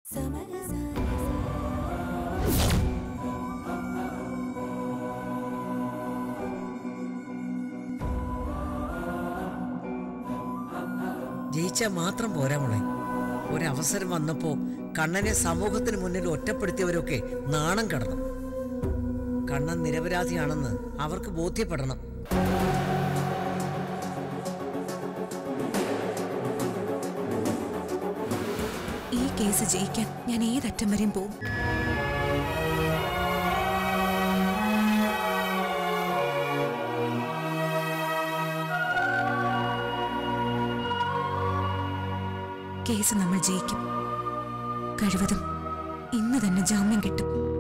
ജയിച്ചാൽ മാത്രം പോരാ മോളെ ഒരവസരം വന്നപ്പോ കണ്ണനെ സമൂഹത്തിന് മുന്നിൽ ഒറ്റപ്പെടുത്തിയവരൊക്കെ നാണം കടണം കണ്ണൻ നിരപരാധിയാണെന്ന് അവർക്ക് ബോധ്യപ്പെടണം ഈ കേസ് ജയിക്കാൻ ഞാൻ ഏതറ്റം വരെയും പോവും കേസ് നമ്മൾ ജയിക്കും കഴിവതും ഇന്ന് തന്നെ ജാമ്യം കിട്ടും